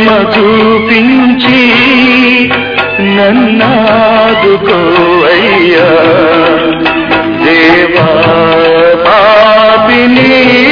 ప్రేమ చూపించి నన్నాదుకోవయ్యా దేవా పాపిని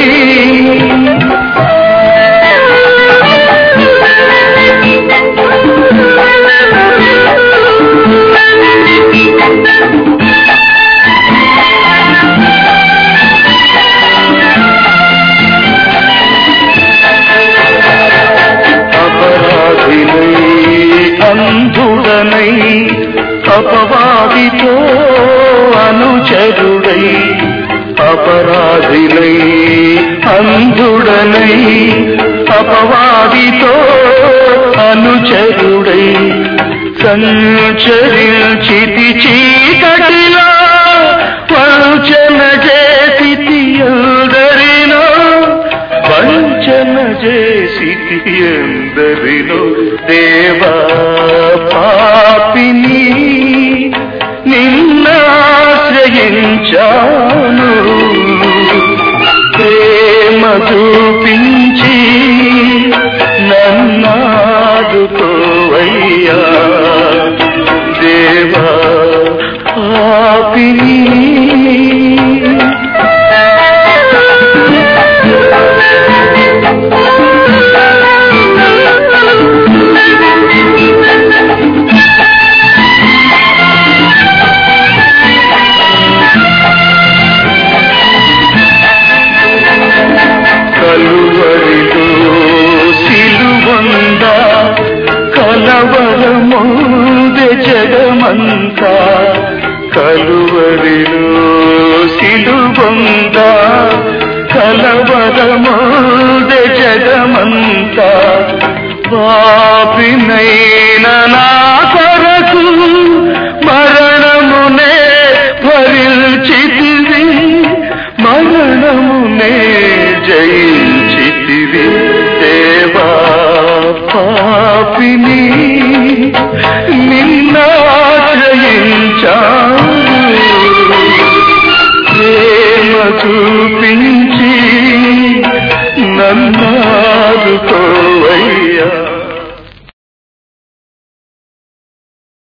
అపరాధినై అంధుడనై అపవాదితో అనుచరుడై అపరాధినై అంధుడనై అపవాదితో అనుచరుడై సంచరించితి చీకటిలో వంచన చేసి అందరినో వంచన చేసి ఎందరినో దేవా పాపిని నిన్నాశ్రయించాను ప్రేమ చూపించి నన్నాదుకోవయ్యా దేవా పాపిని కలువరిలో సిలువంద కలవరముందె జగమంతా కలువరిలో సిలువంద కలవరముందె జగమంతా పాపినైన నా కొరకు మరణమునే భరించితివి మరణమునే జయించితివి దేవా పాపిని నిన్నాశ్రయించాను ప్రేమ చూపించి